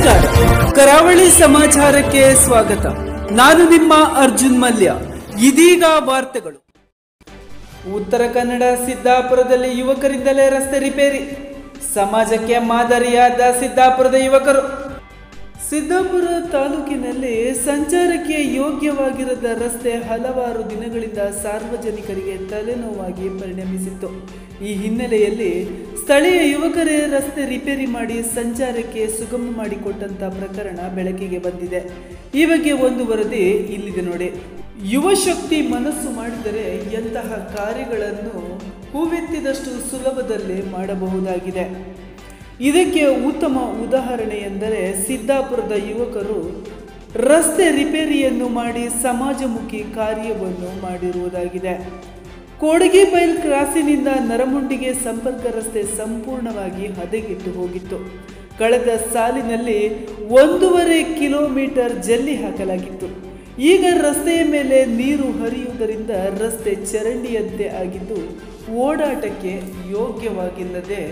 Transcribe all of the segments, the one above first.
ನಮಸ್ಕಾರ ಕರಾವಳಿ ಸಮಾಚಾರಕ್ಕೆ ಸ್ವಾಗತ ನಾನು ನಿಮ್ಮ ಅರ್ಜುನ್ ಮಲ್ಯ ಇದೀಗ ವಾರ್ತೆಗಳು ಉತ್ತರ ಕನ್ನಡ ಸಿದ್ದಾಪುರದಲ್ಲಿ ಯುವಕರಿಂದಲೇ ರಸ್ತೆ ರಿಪೇರಿ ಸಮಾಜಕ್ಕೆ ಮಾದರಿಯಾದ ಸಿದ್ದಾಪುರದ ಯುವಕರು ಸಿದ್ದಾಪುರ ತಾಲೂಕಿನಲ್ಲಿ ಸಂಚಾರಕ್ಕೆ ಯೋಗ್ಯವಾಗಿರದ ರಸ್ತೆ ಹಲವಾರು ದಿನಗಳಿಂದ ಸಾರ್ವಜನಿಕರಿಗೆ ತಲೆನೋವಾಗಿ ಪರಿಣಮಿಸಿತ್ತು ಈ ಹಿನ್ನೆಲೆಯಲ್ಲಿ ಸ್ಥಳೀಯ ಯುವಕರೇ ರಸ್ತೆ ರಿಪೇರಿ ಮಾಡಿ ಸಂಚಾರಕ್ಕೆ ಸುಗಮ ಮಾಡಿಕೊಟ್ಟಂತ ಪ್ರಕರಣ ಬೆಳಕಿಗೆ ಬಂದಿದೆ ಈ ಬಗ್ಗೆ ಒಂದು ವರದಿ ಇಲ್ಲಿದೆ ನೋಡಿ ಯುವ ಶಕ್ತಿ ಮನಸ್ಸು ಮಾಡಿದರೆ ಎಂತಹ ಕಾರ್ಯಗಳನ್ನು ಹೂವೆತ್ತಿದಷ್ಟು ಸುಲಭದಲ್ಲೇ ಮಾಡಬಹುದಾಗಿದೆ ಇದಕ್ಕೆ ಉತ್ತಮ ಉದಾಹರಣೆ ಎಂದರೆ ಸಿದ್ದಾಪುರದ ಯುವಕರು ರಸ್ತೆ ರಿಪೇರಿಯನ್ನು ಮಾಡಿ ಸಮಾಜಮುಖಿ ಕಾರ್ಯವನ್ನು ಮಾಡಿರುವುದಾಗಿದೆ ಕೋಡಗಿಬೈಲ್ ಕ್ರಾಸಿನಿಂದ ನರಮುಂಡಿಗೆ ಸಂಪರ್ಕ ರಸ್ತೆ ಸಂಪೂರ್ಣವಾಗಿ ಹದಗೆಟ್ಟು ಹೋಗಿತ್ತು ಕಳೆದ ಸಾಲಿನಲ್ಲಿ ಒಂದೂವರೆ ಕಿಲೋಮೀಟರ್ ಜಲ್ಲಿ ಹಾಕಲಾಗಿತ್ತು ಈಗ ರಸ್ತೆಯ ಮೇಲೆ ನೀರು ಹರಿಯುವುದರಿಂದ ರಸ್ತೆ ಚರಂಡಿಯಂತೆ ಆಗಿದ್ದು ಓಡಾಟಕ್ಕೆ ಯೋಗ್ಯವಾಗಿಲ್ಲದೆ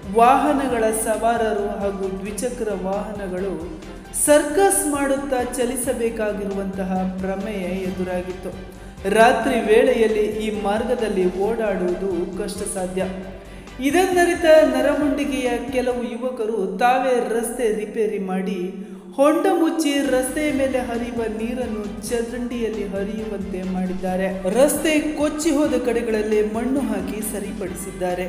ವಾಹನಗಳ ಸವಾರರು ಹಾಗೂ ದ್ವಿಚಕ್ರ ವಾಹನಗಳು ಸರ್ಕಸ್ ಮಾಡುತ್ತಾ ಚಲಿಸಬೇಕಾಗಿರುವಂತಹ ಪ್ರಮೇಯ ಎದುರಾಗಿತ್ತು ರಾತ್ರಿ ವೇಳೆಯಲ್ಲಿ ಈ ಮಾರ್ಗದಲ್ಲಿ ಓಡಾಡುವುದು ಕಷ್ಟ ಸಾಧ್ಯ ಇದನ್ನರಿತ ನರಮುಂಡಿಗೆಯ ಕೆಲವು ಯುವಕರು ತಾವೇ ರಸ್ತೆ ರಿಪೇರಿ ಮಾಡಿ ಹೊಂಡ ಮುಚ್ಚಿ ರಸ್ತೆಯ ಮೇಲೆ ಹರಿಯುವ ನೀರನ್ನು ಚರಂಡಿಯಲ್ಲಿ ಹರಿಯುವಂತೆ ಮಾಡಿದ್ದಾರೆ ರಸ್ತೆ ಕೊಚ್ಚಿ ಹೋದ ಕಡೆಗಳಲ್ಲಿ ಮಣ್ಣು ಹಾಕಿ ಸರಿಪಡಿಸಿದ್ದಾರೆ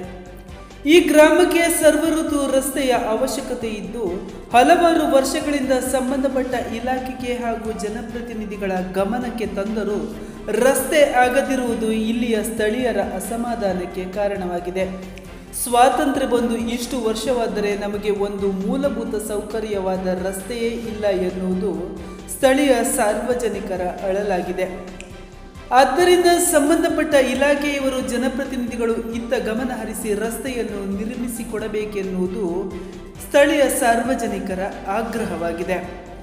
ಈ ಗ್ರಾಮಕ್ಕೆ ಸರ್ವಋತು ರಸ್ತೆಯ ಅವಶ್ಯಕತೆ ಇದ್ದು ಹಲವಾರು ವರ್ಷಗಳಿಂದ ಸಂಬಂಧಪಟ್ಟ ಇಲಾಖೆಗೆ ಹಾಗೂ ಜನಪ್ರತಿನಿಧಿಗಳ ಗಮನಕ್ಕೆ ತಂದರೂ ರಸ್ತೆ ಆಗದಿರುವುದು ಇಲ್ಲಿಯ ಸ್ಥಳೀಯರ ಅಸಮಾಧಾನಕ್ಕೆ ಕಾರಣವಾಗಿದೆ ಸ್ವಾತಂತ್ರ್ಯ ಬಂದು ಇಷ್ಟು ವರ್ಷವಾದರೆ ನಮಗೆ ಒಂದು ಮೂಲಭೂತ ಸೌಕರ್ಯವಾದ ರಸ್ತೆಯೇ ಇಲ್ಲ ಎನ್ನುವುದು ಸ್ಥಳೀಯ ಸಾರ್ವಜನಿಕರ ಅಳಲಾಗಿದೆ ಆದ್ದರಿಂದ ಸಂಬಂಧಪಟ್ಟ ಇಲಾಖೆಯವರು ಜನಪ್ರತಿನಿಧಿಗಳು ಇತ್ತ ಗಮನ ಹರಿಸಿ ರಸ್ತೆಯನ್ನು ನಿರ್ಮಿಸಿಕೊಡಬೇಕೆನ್ನುವುದು ಸ್ಥಳೀಯ ಸಾರ್ವಜನಿಕರ ಆಗ್ರಹವಾಗಿದೆ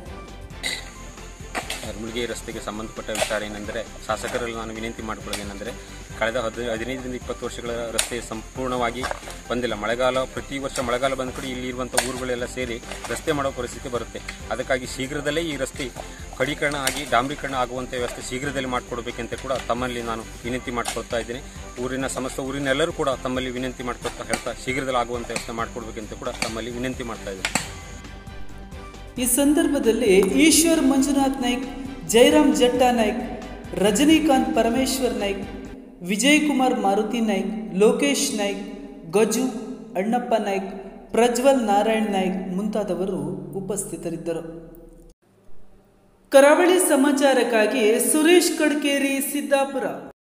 ಮುಳುಗೆ ರಸ್ತೆಗೆ ಸಂಬಂಧಪಟ್ಟ ವಿಚಾರ ಏನೆಂದರೆ ಶಾಸಕರಲ್ಲಿ ನಾನು ವಿನಂತಿ ಮಾಡಿಕೊಳ್ಳೋದೇನೆಂದರೆ ಕಳೆದ ಹದಿ ಹದಿನೈದರಿಂದ ಇಪ್ಪತ್ತು ವರ್ಷಗಳ ರಸ್ತೆ ಸಂಪೂರ್ಣವಾಗಿ ಬಂದಿಲ್ಲ ಮಳೆಗಾಲ ಪ್ರತಿ ವರ್ಷ ಮಳೆಗಾಲ ಬಂದ ಕಡೆ ಇಲ್ಲಿ ಇರುವಂಥ ಊರುಗಳೆಲ್ಲ ಸೇರಿ ರಸ್ತೆ ಮಾಡೋ ಪರಿಸ್ಥಿತಿ ಬರುತ್ತೆ ಅದಕ್ಕಾಗಿ ಶೀಘ್ರದಲ್ಲೇ ಈ ರಸ್ತೆ ಕಡೀಕರಣ ಆಗಿ ಡಾಂಬರೀಕರಣ ಆಗುವಂಥ ವ್ಯವಸ್ಥೆ ಶೀಘ್ರದಲ್ಲಿ ಮಾಡಿಕೊಡ್ಬೇಕಂತ ಕೂಡ ತಮ್ಮಲ್ಲಿ ನಾನು ವಿನಂತಿ ಮಾಡ್ಕೊಳ್ತಾ ಇದ್ದೀನಿ ಊರಿನ ಸಮಸ್ತ ಊರಿನೆಲ್ಲರೂ ಕೂಡ ತಮ್ಮಲ್ಲಿ ವಿನಂತಿ ಮಾಡ್ಕೊಳ್ತಾ ಹೇಳ್ತಾ ಶೀಘ್ರದಲ್ಲಿ ಆಗುವಂಥ ವ್ಯವಸ್ಥೆ ಮಾಡಿಕೊಡ್ಬೇಕಂತ ಕೂಡ ತಮ್ಮಲ್ಲಿ ವಿನಂತಿ ಮಾಡ್ತಾ ಇದ್ದೀನಿ ಈ ಸಂದರ್ಭದಲ್ಲಿ ಈಶ್ವರ್ ಮಂಜುನಾಥ್ ನಾಯ್ಕ್ ಜಯರಾಮ್ ಜಟ್ಟಾ ನಾಯ್ಕ್ ರಜನಿಕಾಂತ್ ಪರಮೇಶ್ವರ್ ನಾಯ್ಕ್ ವಿಜಯ್ ಕುಮಾರ್ ಮಾರುತಿ ನಾಯ್ಕ್ ಲೋಕೇಶ್ ನಾಯ್ಕ್ ಗಜು ಅಣ್ಣಪ್ಪ ನಾಯ್ಕ್ ಪ್ರಜ್ವಲ್ ನಾರಾಯಣ್ ನಾಯ್ಕ್ ಮುಂತಾದವರು ಉಪಸ್ಥಿತರಿದ್ದರು ಕರಾವಳಿ ಸಮಾಚಾರಕ್ಕಾಗಿ ಸುರೇಶ್ ಕಡ್ಕೇರಿ ಸಿದ್ದಾಪುರ